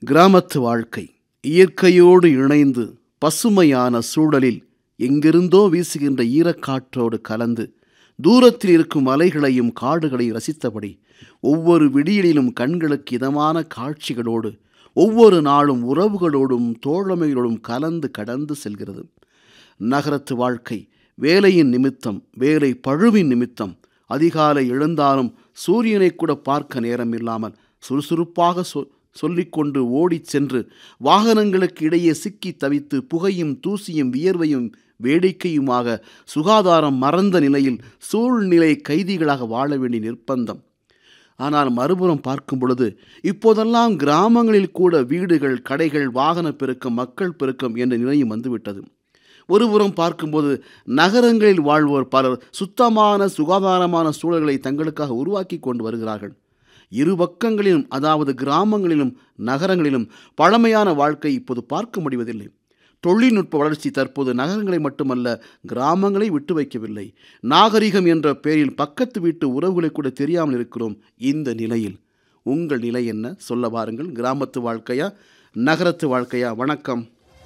கிராமத்து வாழ்க்கை இயற்கையோடு இணைந்து பசுமையான சூழலில் எங்கிருந்தோ வீசுகின்ற ஈரக்காற்றோடு கலந்து தூரத்தில் இருக்கும் மலைகளையும் காடுகளையும் ரசித்தபடி ஒவ்வொரு விடியலிலும் கண்களுக்கு இதமான காட்சிகளோடு ஒவ்வொரு நாளும் உறவுகளோடும் தோழமைகளோடும் கலந்து கடந்து செல்கிறது நகரத்து வாழ்க்கை வேலையின் நிமித்தம் வேலை பழுவின் நிமித்தம் அதிகாலை எழுந்தாலும் சூரியனை கூட பார்க்க நேரம் இல்லாமல் சுறுசுறுப்பாக சொ சொல்லிக்கொண்டு ஓடிச் சென்று வாகனங்களுக்கு இடையே சிக்கி தவித்து புகையும் தூசியும் வியர்வையும் வேடிக்கையுமாக சுகாதாரம் மறந்த நிலையில் சூழ்நிலை கைதிகளாக வாழ வேண்டிய நிர்பந்தம் ஆனால் மறுபுறம் பார்க்கும் பொழுது இப்போதெல்லாம் கிராமங்களில் கூட வீடுகள் கடைகள் வாகன பெருக்கம் மக்கள் பெருக்கம் என்ற நிலையும் வந்துவிட்டது ஒருபுறம் பார்க்கும்போது நகரங்களில் வாழ்வோர் பலர் சுத்தமான சுகாதாரமான சூழல்களை தங்களுக்காக உருவாக்கி கொண்டு வருகிறார்கள் இரு பக்கங்களிலும் அதாவது கிராமங்களிலும் நகரங்களிலும் பழமையான வாழ்க்கை இப்போது பார்க்க முடிவதில்லை தொழில்நுட்ப வளர்ச்சி தற்போது நகரங்களை மட்டுமல்ல கிராமங்களை விட்டு வைக்கவில்லை நாகரிகம் என்ற பெயரில் பக்கத்து வீட்டு உறவுகளை கூட தெரியாமல் இருக்கிறோம் இந்த நிலையில் உங்கள் நிலை என்ன சொல்ல வாருங்கள் கிராமத்து வாழ்க்கையா நகரத்து வாழ்க்கையா வணக்கம்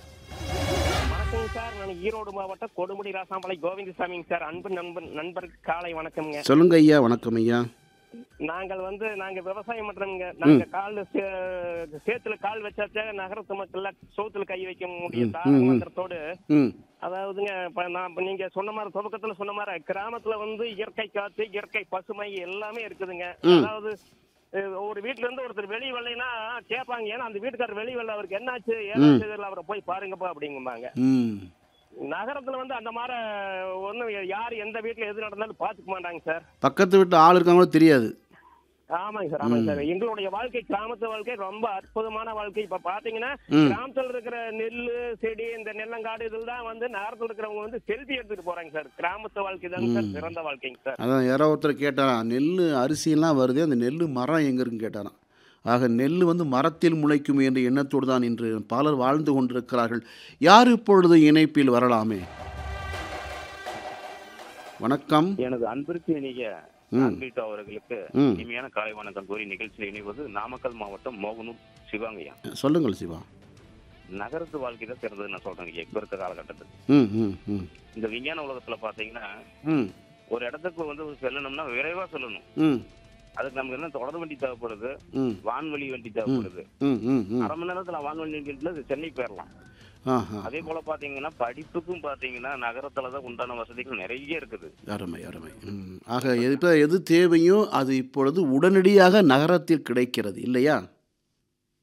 வணக்கங்க சார் நான் ஈரோடு மாவட்டம் கொடுமுடி ராசாமலை கோவிந்தசாமிங்க சார் அன்பு நண்பன் நண்பர் காலை வணக்கம்ங்க சொல்லுங்க ஐயா வணக்கம் ஐயா நாங்கள் வந்து நாங்க விவசாயம் பண்றோம்ங்க நாங்க கால் சே- சேத்துல கால் வச்சாச்சே நகரத்து மக்கள்ல சோத்துல கை வைக்க முடியும் தாரமந்திரத்தோடு ம் அதாவதுங்க இப்ப நான் இப்ப நீங்க சொன்ன மாதிரி துவக்கத்துல சொன்ன மாதிரி கிராமத்துல வந்து இயற்கை காத்து இயற்கை பசுமை எல்லாமே இருக்குதுங்க அதாவது அஹ், ஒரு வீட்ல இருந்து ஒருத்தர் வெளியே வரலைன்னா கேட்பாங்க ஏன்னா அந்த வீட்டுக்காரர் வெளியே வரல அவருக்கு என்னாச்சு ஏதாச்சும் தெரியல அவரை போய் பாருங்கப்பா அப்படிங்கும்பாங்க ம் நகரத்துல வந்து அந்த மாதிரி ஒண்ணும் யார் எந்த வீட்ல எது நடந்தாலும் பாத்துக்க மாட்டாங்க சார் பக்கத்து வீட்டில் ஆள் இருக்காங்களோ தெரியாது ஆமாங்க சார் ஆமாங்க சார் எங்களுடைய வாழ்க்கை கிராமத்து வாழ்க்கை ரொம்ப அற்புதமான வாழ்க்கை இப்ப பாத்தீங்கன்னா கிராமத்துல இருக்கிற நெல்லு செடி இந்த நெல்லங்காடு இதில் தான் வந்து நகரத்துல இருக்கிறவங்க வந்து செல்ஃபி எடுத்துட்டு போறாங்க சார் கிராமத்து வாழ்க்கை தான் சார் சிறந்த வாழ்க்கைங்க சார் அதான் யாரோ ஒருத்தர் கேட்டாராம் நெல் அரிசியெல்லாம் வருது அந்த நெல் மரம் எங்கே இருக்குன்னு கேட்டாராம் ஆக நெல் வந்து மரத்தில் முளைக்கும் என்ற எண்ணத்தோடு தான் இன்று பலர் வாழ்ந்து கொண்டிருக்கிறார்கள் யார் இப்பொழுது இணைப்பில் வரலாமே வணக்கம் எனது அன்பிற்கு இனிய ம். அன்பிட்டு அவர்களுக்கு ம். இனிமையான காலை வணக்கம் கூறி நிகழ்ச்சியில் இணைவது நாமக்கல் மாவட்டம் மோகனூர் சிவாங்கய்யா சொல்லுங்கள் சிவா நகரத்து வாழ்க்கை தான் சிறந்தது நான் சொல்றேன் இப்ப இருக்க காலகட்டத்தில் ம் ம் ம் இந்த விஞ்ஞான உலகத்துல பாத்தீங்கன்னா ம் ஒரு இடத்துக்கு வந்து செல்லணும்னா விரைவா சொல்லணும் ம் அதுக்கு நமக்கு என்ன தொடர் வண்டி தேவைப்படுது ம் வான்வழி வண்டி தேவைப்படுது ம் ம் ம் அரை மணி நேரத்துல வான்வழி வண்டியில சென்னை போயிடலாம் ஆஹா அதே போல பாத்தீங்கன்னா படிப்புக்கும் பாத்தீங்கன்னா நகரத்துல தான் உண்டான வசதிகள் நிறைய இருக்குது அருமை அருமை ம் ஆக இப்போ எது தேவையோ அது இப்பொழுது உடனடியாக நகரத்தில் கிடைக்கிறது இல்லையா